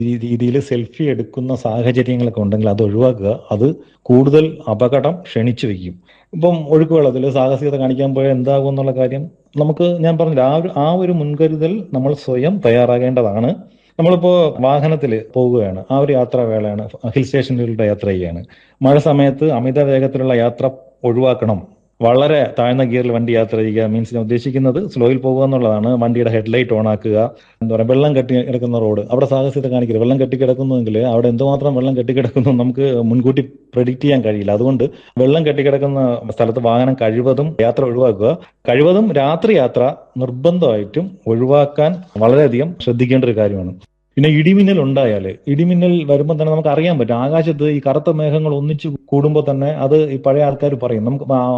ഈ രീതിയിൽ സെൽഫി എടുക്കുന്ന സാഹചര്യങ്ങളൊക്കെ ഉണ്ടെങ്കിൽ അത് ഒഴിവാക്കുക അത് കൂടുതൽ അപകടം ക്ഷണിച്ചു വെക്കും ഇപ്പം ഒഴുക്ക് വെള്ളത്തിൽ സാഹസികത കാണിക്കാൻ പോയാൽ എന്താകും എന്നുള്ള കാര്യം നമുക്ക് ഞാൻ പറഞ്ഞില്ല ആ ഒരു ആ ഒരു മുൻകരുതൽ നമ്മൾ സ്വയം തയ്യാറാകേണ്ടതാണ് നമ്മളിപ്പോ വാഹനത്തിൽ പോവുകയാണ് ആ ഒരു യാത്രാവേളയാണ് ഹിൽ സ്റ്റേഷനുകളിലൂടെ യാത്ര ചെയ്യുകയാണ് മഴ സമയത്ത് അമിത വേഗത്തിലുള്ള യാത്ര ഒഴിവാക്കണം വളരെ താഴ്ന്ന ഗിയറിൽ വണ്ടി യാത്ര ചെയ്യുക മീൻസ് ഞാൻ ഉദ്ദേശിക്കുന്നത് സ്ലോയിൽ പോകുക എന്നുള്ളതാണ് വണ്ടിയുടെ ഹെഡ്ലൈറ്റ് ഓൺ ആക്കുക എന്താ പറയുക വെള്ളം കെട്ടി കിടക്കുന്ന റോഡ് അവിടെ സാഹസികത കാണിക്കരുത് വെള്ളം കെട്ടി കിടക്കുന്നുവെങ്കിൽ അവിടെ എന്തുമാത്രം വെള്ളം കെട്ടി കിടക്കുന്നു നമുക്ക് മുൻകൂട്ടി പ്രഡിക്റ്റ് ചെയ്യാൻ കഴിയില്ല അതുകൊണ്ട് വെള്ളം കെട്ടിക്കിടക്കുന്ന സ്ഥലത്ത് വാഹനം കഴിവതും യാത്ര ഒഴിവാക്കുക കഴിവതും രാത്രി യാത്ര നിർബന്ധമായിട്ടും ഒഴിവാക്കാൻ വളരെയധികം ശ്രദ്ധിക്കേണ്ട ഒരു കാര്യമാണ് പിന്നെ ഇടിമിന്നൽ ഉണ്ടായാൽ ഇടിമിന്നൽ വരുമ്പോൾ തന്നെ നമുക്ക് അറിയാൻ പറ്റും ആകാശത്ത് ഈ കറുത്ത മേഘങ്ങൾ ഒന്നിച്ചു കൂടുമ്പോൾ തന്നെ അത് ഈ പഴയ ആൾക്കാർ പറയും നമുക്ക് ആ